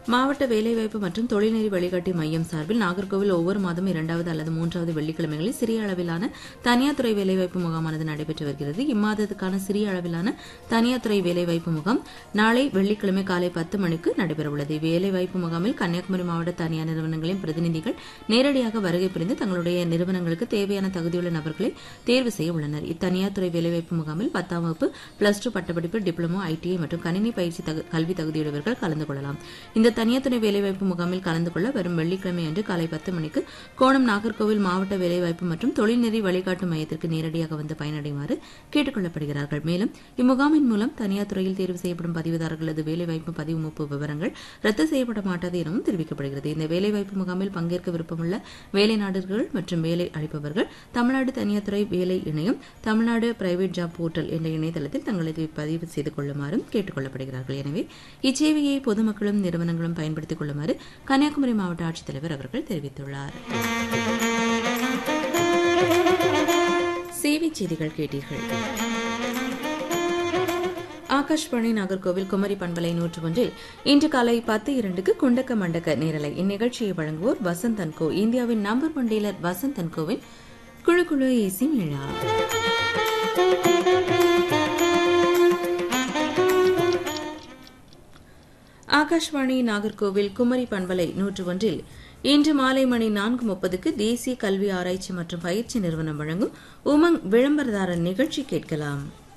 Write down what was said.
மாவட்ட வேலைவாய்ப்பு மற்றும் தொழில்நெறி வழிகாட்டி மையம் சார்பில் நாகர்கோவில் ஒவ்வொரு மாதம் இரண்டாவது அல்லது மூன்றாவது வெள்ளிக்கிழமைகளில் சிறிய அளவிலான தனியார் துறை வேலைவாய்ப்பு முகாமானது நடைபெற்று வருகிறது இம்மாதத்துக்கான சிறிய அளவிலான தனியார் துறை வேலைவாய்ப்பு முகாம் நாளை வெள்ளிக்கிழமை காலை பத்து மணிக்கு நடைபெறவுள்ளது வேலைவாய்ப்பு முகாமில் கன்னியாகுமரி மாவட்ட தனியார் நிறுவனங்களின் பிரதிநிதிகள் நேரடியாக வருகை புரிந்து தங்களுடைய நிறுவனங்களுக்கு தேவையான தகுதியுள்ள நபர்களை தேர்வு செய்ய உள்ளனர் இத்தனியார் துறை வேலைவாய்ப்பு முகாமில் பத்தாம் வகுப்பு பிளஸ் டூ பட்டப்படிப்பு டிப்ளமோ ஐடிஐ மற்றும் கணினி பயிற்சி தகு- கல்வி தகுதியுடையவர்கள் கலந்து கொள்ளலாம் இந்த தனியார் துறை வேலைவாய்ப்பு முகாமில் கலந்து கொள்ள வரும் வெள்ளிக்கிழமை அன்று காலை பத்து மணிக்கு கோணம் நாகர்கோவில் மாவட்ட வேலைவாய்ப்பு மற்றும் தொழில்நெறி வழிகாட்டு மையத்திற்கு நேரடியாக வந்து பயனடையுமாறு கேட்டுக் கொள்ளப்படுகிறார்கள் மேலும் இம்முகாமின் மூலம் தனியார் துறையில் தேர்வு செய்யப்படும் பதிவுதாரர்களது வேலைவாய்ப்பு பதிவு மூப்பு விவரங்கள் ரத்து செய்யப்பட மாட்டாது எனவும் தெரிவிக்கப்படுகிறது இந்த வேலைவாய்ப்பு முகாமில் பங்கேற்க விருப்பமுள்ள வேலை நாடுகள் மற்றும் வேலை அளிப்பவர்கள் தமிழ்நாடு தனியார் துறை வேலை இணையம் தமிழ்நாடு பிரைவேட் ஜாப் போர்ட்டல் என்ற இணையதளத்தில் தங்களது பதிவு செய்து கொள்ளுமாறும் கேட்டுக் கொள்ளப்படுகிறார்கள் எனவே இச்சேவையை பொதுமக்களும் நிறுவனங்களும் பயன்படுத்திக் கொள்ளுமாறு கன்னியாகுமரி மாவட்ட ஆட்சித்தலைவர் அவர்கள் தெரிவித்துள்ளார் சேவை செய்திகள் கேட்டீர்கள் ஆகாஷ்வாணி நாகர்கோவில் குமரி பண்பலை நூற்று ஒன்றில் இன்று காலை பத்து இரண்டுக்கு குண்டக்க மண்டக்க நேரலை இந்நிகழ்ச்சியை வழங்குவோர் வசந்த் அன்கோ இந்தியாவின் நம்பர் ஒன் டீலர் வசந்த் அன்கோவின் குழு குழு ஏசி விழா ஆகாஷ்வாணி நாகர்கோவில் குமரி பண்பலை நூற்று ஒன்றில் இன்று மாலை மணி நான்கு முப்பதுக்கு தேசிய கல்வி ஆராய்ச்சி மற்றும் பயிற்சி நிறுவனம் வழங்கும் உமங் விளம்பரதாரர் நிகழ்ச்சி கேட்கலாம்